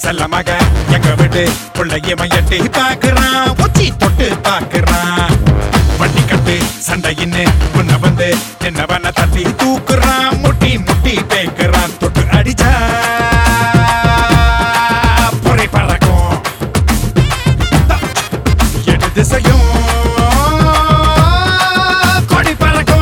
செல்ல மக எங்க விட்டு பிள்ளைய எட்டி பாக்குறான் உச்சி தொட்டு பாக்குறான் வண்டி கட்டு சண்டையின்னு முன்ன வந்து என்னவன தட்டி தூக்குறான் முட்டி முட்டி பேக்குறான் தொட்டு அடிச்சா பொறை பறக்கும் எட்டு திசையும் கொடி பறக்கும்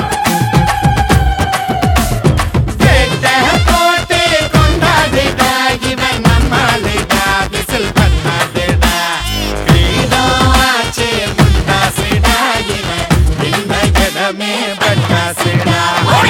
கேட்ட போட்டு கொண்டாடுடா இவன் நம்மாளுடா விசில் பண்ணாடுடா கிரீடம் ஆச்சு முண்டாசுடா இவன் இந்த இடமே பட்டாசுடா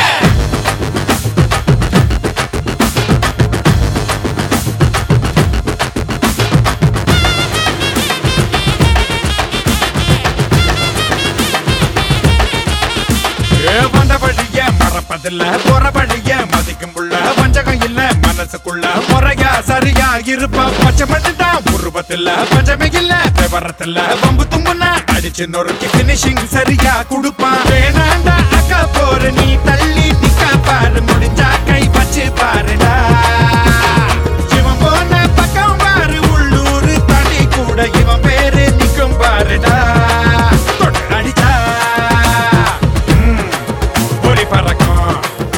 ஏ, வந்த வழிய மறப்பதில்ல போற வழிய மதிக்கும் உள்ள வஞ்சகம் இல்ல மனசுக்குள்ள முறையா சரியா இருப்பா பச்சை மட்டும்தான் உருவத்துல பஞ்சமே இல்ல விவரத்துல வம்பு தும்புனா அடிச்சு நொறுக்கி பினிஷிங் சரியா கொடுப்பான் வேணாண்டா அக்கா போற நீ தள்ளி நிக்க பாரு முடிஞ்சா கை வச்சு பாருடா இவன் போன பக்கம் பாரு உள்ளூர் தனி கூட இவன் பேரு நிக்கும் பாருடா தொட்டு அடிச்சா ம், ஒளி பறக்கும்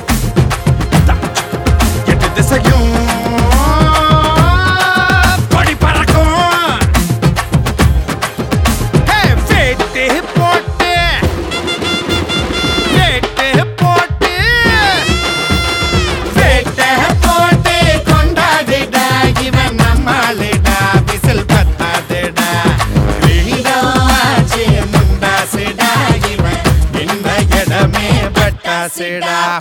எட்டு திசையும் கொடி பறக்கும் ஹே, வேட்டு போட்டு வேட்டு போட்டு கேட்ட போட்டு கொண்டாடுடா இவன் நம்மாளுடா விசில் பண்ணாடுடா கிரீடம் ஆச்சு முண்டாசுடா இவன் இந்த இடமே பட்டாசுடா